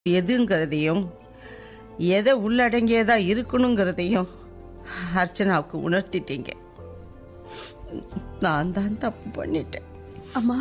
எதுங்கிறதையும் எதை உள்ளடங்கியதா இருக்கணுங்கிறதையும் அர்ச்சனாவுக்கு உணர்த்திட்டீங்க நான் தான் தப்பு பண்ணிட்டேன் அம்மா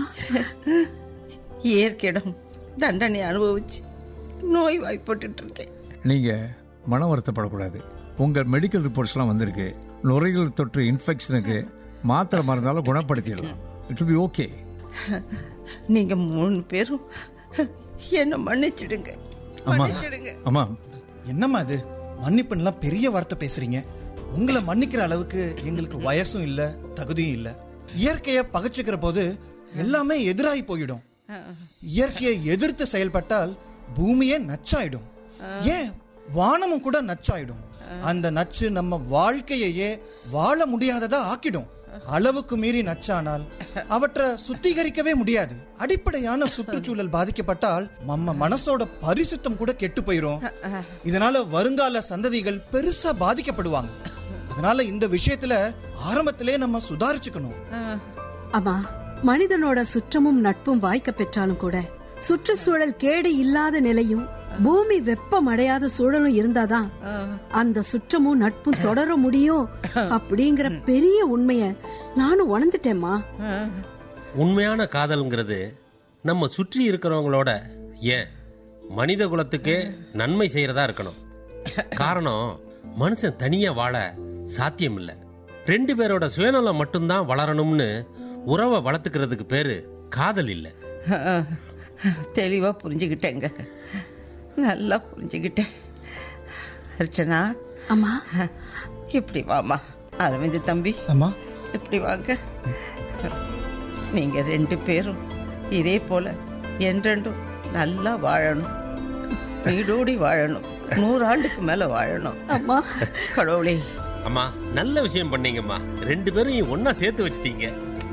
இயற்கையிடம் தண்டனை அனுபவிச்சு நோய் வாய்ப்பட்டு இருக்கேன் நீங்க மன வருத்தப்படக்கூடாது உங்க மெடிக்கல் ரிப்போர்ட்ஸ்லாம் வந்திருக்கு நுரையீரல் தொற்று இன்ஃபெக்ஷனுக்கு மாத்திரை மருந்தால குணப்படுத்திடலாம் இட் பி ஓகே நீங்க மூணு பேரும் என்ன மன்னிச்சிடுங்க அம்மா மன்னிச்சிடுங்க அம்மா என்னம்மா இது மன்னிப்புலாம் பெரிய வார்த்தை பேசுறீங்க உங்களை மன்னிக்கிற அளவுக்கு எங்களுக்கு வயசும் இல்ல தகுதியும் இல்ல இயற்கைய பகைச்சுக்கிற போது எல்லாமே எதிராகி போயிடும் இயற்கையை எதிர்த்து செயல்பட்டால் பூமியே நச்சாயிடும் ஏன் வானமும் கூட நச்சாயிடும் அந்த நச்சு நம்ம வாழ்க்கையையே வாழ முடியாததா ஆக்கிடும் அளவுக்கு மீறி நச்சானால் அவற்றை சுத்திகரிக்கவே முடியாது அடிப்படையான சுற்றுச்சூழல் பாதிக்கப்பட்டால் நம்ம மனசோட பரிசுத்தம் கூட கெட்டு போயிரும் இதனால வருங்கால சந்ததிகள் பெருசா பாதிக்கப்படுவாங்க அதனால இந்த விஷயத்துல ஆரம்பத்திலே நம்ம சுதாரிச்சுக்கணும் அம்மா மனிதனோட சுற்றமும் நட்பும் வாய்க்க பெற்றாலும் கூட சுற்றுச்சூழல் கேடு இல்லாத நிலையும் பூமி வெப்பம் அடையாத சூழலும் இருந்தாதான் அந்த சுற்றமும் நட்பும் தொடர முடியும் அப்படிங்கிற பெரிய உண்மைய நானும் உணர்ந்துட்டேம்மா உண்மையான காதல்ங்கிறது நம்ம சுற்றி இருக்கிறவங்களோட ஏன் மனித குலத்துக்கு நன்மை செய்யறதா இருக்கணும் காரணம் மனுஷன் தனியா வாழ சாத்தியம் இல்ல ரெண்டு பேரோட சுயநலம் மட்டும்தான் வளரணும்னு உறவை வளர்த்துக்கிறதுக்கு பேரு காதல் இல்ல தெளிவா புரிஞ்சுக்கிட்டேங்க நல்லா புரிஞ்சுக்கிட்டேன் அர்ச்சனா அம்மா இப்படி வாமா அரவிந்த் தம்பி அம்மா இப்படி வாங்க நீங்க ரெண்டு பேரும் இதே போல என்றென்றும் நல்லா வாழணும் வீடோடி வாழணும் நூறாண்டுக்கு மேல வாழணும் அம்மா கடவுளே அம்மா நல்ல விஷயம் பண்ணீங்கம்மா ரெண்டு பேரும் ஒன்னா சேர்த்து வச்சிட்டீங்க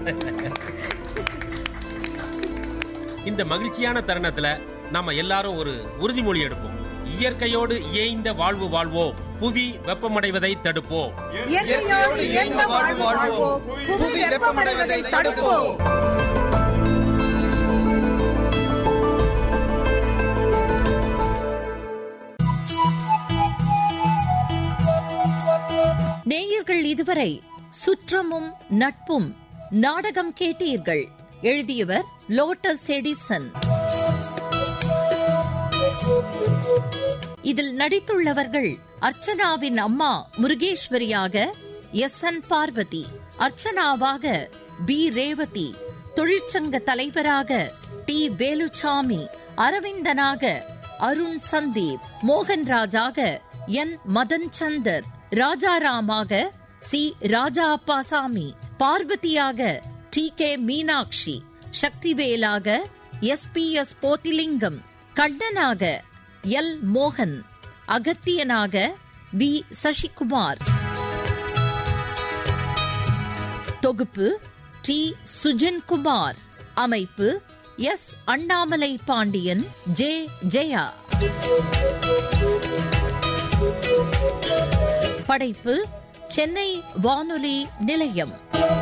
இந்த மகிழ்ச்சியான தருணத்துல நாம எல்லாரும் ஒரு உறுதிமொழி எடுப்போம் இயற்கையோடு இயைந்த வாழ்வு வாழ்வோம் புவி வெப்பமடைவதை தடுப்போம் இயற்கையோடு இயந்த வாழ்வு வாழ்வோம் புவி வெப்பமடைவதை தடுப்போம் நேயர்கள் இதுவரை சுற்றமும் நட்பும் நாடகம் கேட்டீர்கள் எழுதியவர் லோட்டஸ் எடிசன் இதில் நடித்துள்ளவர்கள் அர்ச்சனாவின் அம்மா முருகேஸ்வரியாக எஸ் என் பார்வதி அர்ச்சனாவாக பி ரேவதி தொழிற்சங்க தலைவராக டி வேலுச்சாமி அரவிந்தனாக அருண் சந்தீப் மோகன்ராஜாக என் மதன் சந்தர் ராஜாராமாக சி ராஜா அப்பாசாமி பார்வதியாக டி கே மீனாட்சி சக்திவேலாக எஸ் பி எஸ் போத்திலிங்கம் கண்ணனாக எல் மோகன் அகத்தியனாக வி சசிகுமார் தொகுப்பு டி சுஜன்குமார் அமைப்பு எஸ் அண்ணாமலை பாண்டியன் ஜே ஜெயா படைப்பு சென்னை வானொலி நிலையம்